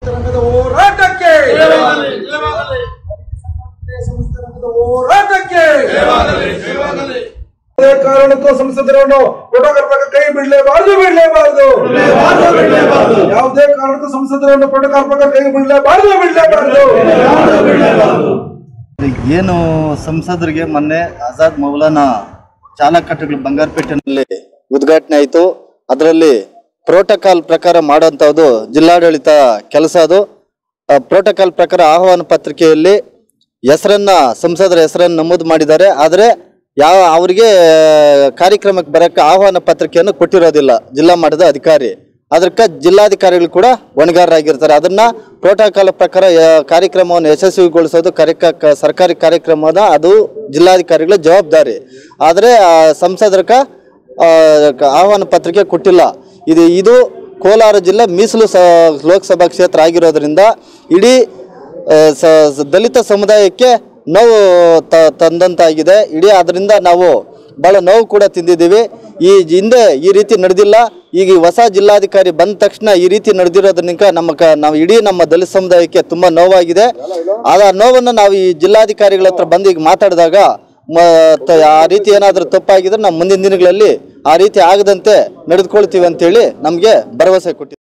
ರಂಗದ ಹೋರಾಟಕ್ಕೆ ಸಂಸ್ಥೆ ರಂಗದ ಹೋರಾಟಕ್ಕೆ ಯಾವುದೇ ಕಾರಣಕ್ಕೂ ಸಂಸದರನ್ನು ಪ್ರೋಟೋಕಾಲ್ ಕೈ ಬಿಡಲೇಬಾರದು ಬಿಡಲೇಬಾರದು ಯಾವುದೇ ಕಾರಣಕ್ಕೂ ಸಂಸದರನ್ನು ಪ್ರೋಟೋಕಾಲ್ ಪ್ರಕಾರ ಕೈ ಬಿಡಲೇಬಾರದು ಬಿಡಲೇಬಾರದು ಏನು ಸಂಸದರಿಗೆ ಮೊನ್ನೆ ಆಜಾದ್ ಮೌಲಾನಾ ಚಾಲಕಟ್ಟೆಗಳು ಬಂಗಾರಪೇಟೆನಲ್ಲಿ ಉದ್ಘಾಟನೆ ಆಯಿತು ಅದರಲ್ಲಿ ಪ್ರೋಟೋಕಾಲ್ ಪ್ರಕಾರ ಮಾಡೋಂಥದ್ದು ಜಿಲ್ಲಾಡಳಿತ ಕೆಲಸ ಅದು ಪ್ರೋಟೋಕಾಲ್ ಪ್ರಕಾರ ಆಹ್ವಾನ ಪತ್ರಿಕೆಯಲ್ಲಿ ಹೆಸರನ್ನ ಸಂಸದರ ಹೆಸರನ್ನು ನಮೂದು ಮಾಡಿದ್ದಾರೆ ಆದರೆ ಯಾವ ಅವರಿಗೆ ಕಾರ್ಯಕ್ರಮಕ್ಕೆ ಬರೋಕ್ಕೆ ಆಹ್ವಾನ ಪತ್ರಿಕೆಯನ್ನು ಕೊಟ್ಟಿರೋದಿಲ್ಲ ಜಿಲ್ಲಾ ಮಟ್ಟದ ಅಧಿಕಾರಿ ಅದಕ್ಕೆ ಜಿಲ್ಲಾಧಿಕಾರಿಗಳು ಕೂಡ ಹೊಣೆಗಾರರಾಗಿರ್ತಾರೆ ಅದನ್ನ ಪ್ರೋಟೋಕಾಲ್ ಪ್ರಕಾರ ಯ- ಕಾರ್ಯಕ್ರಮವನ್ನು ಯಶಸ್ವಿಗೊಳಿಸೋದು ಕಾರ್ಯಕ ಕ- ಸರ್ಕಾರಿ ಕಾರ್ಯಕ್ರಮದ ಅದು ಜಿಲ್ಲಾಧಿಕಾರಿಗಳ ಜವಾಬ್ದಾರಿ ಆದರೆ ಸಂಸದರಕ ಆ, ಕ- ಆಹ್ವಾನ ಪತ್ರಿಕೆ ಕೊಟ್ಟಿಲ್ಲ ಇದು ಇದು ಕೋಲಾರ ಜಿಲ್ಲೆ ಮೀಸಲು ಸ ಲೋಕಸಭಾ ಕ್ಷೇತ್ರ ಆಗಿರೋದ್ರಿಂದ ಇಡೀ ಆ, ಸ- ಸ- ದಲಿತ ಸಮುದಾಯಕ್ಕೆ ನೋವು ತ- ತಂದಂತಾಗಿದೆ ಇಡೀ ಅದರಿಂದ ನಾವು ಭಾಳ ನೋವು ಕೂಡ ತಿಂದಿದ್ದೀವಿ ಈ ಹಿಂದೆ ಈ ರೀತಿ ನಡೆದಿಲ್ಲ ಈಗ ಈ ಹೊಸ ಜಿಲ್ಲಾಧಿಕಾರಿ ಬಂದ ತಕ್ಷಣ ಈ ರೀತಿ ನಡೆದಿರೋದ್ರಿಂದ ನಮ್ಮ ಕ ನಾವು ಇಡೀ ನಮ್ಮ ದಲಿತ ಸಮುದಾಯಕ್ಕೆ ತುಂಬ ನೋವಾಗಿದೆ ಆದ ನೋವನ್ನು ನಾವು ಈ ಜಿಲ್ಲಾಧಿಕಾರಿಗಳ ಹತ್ರ ಬಂದು ಈಗ ಮಾತಾಡಿದಾಗ ಮ- ತ- ಆ ರೀತಿ ಏನಾದರೂ ತಪ್ಪಾಗಿದ್ರೆ ನಾವು ಮುಂದಿನ ದಿನಗಳಲ್ಲಿ ಆ ರೀತಿ ಆಗದಂತೆ ನಡೆದುಕೊಳ್ತೀವಿ ಅಂತೇಳಿ ನಮಗೆ ಭರವಸೆ ಕೊಟ್ಟಿದ್ದಾರೆ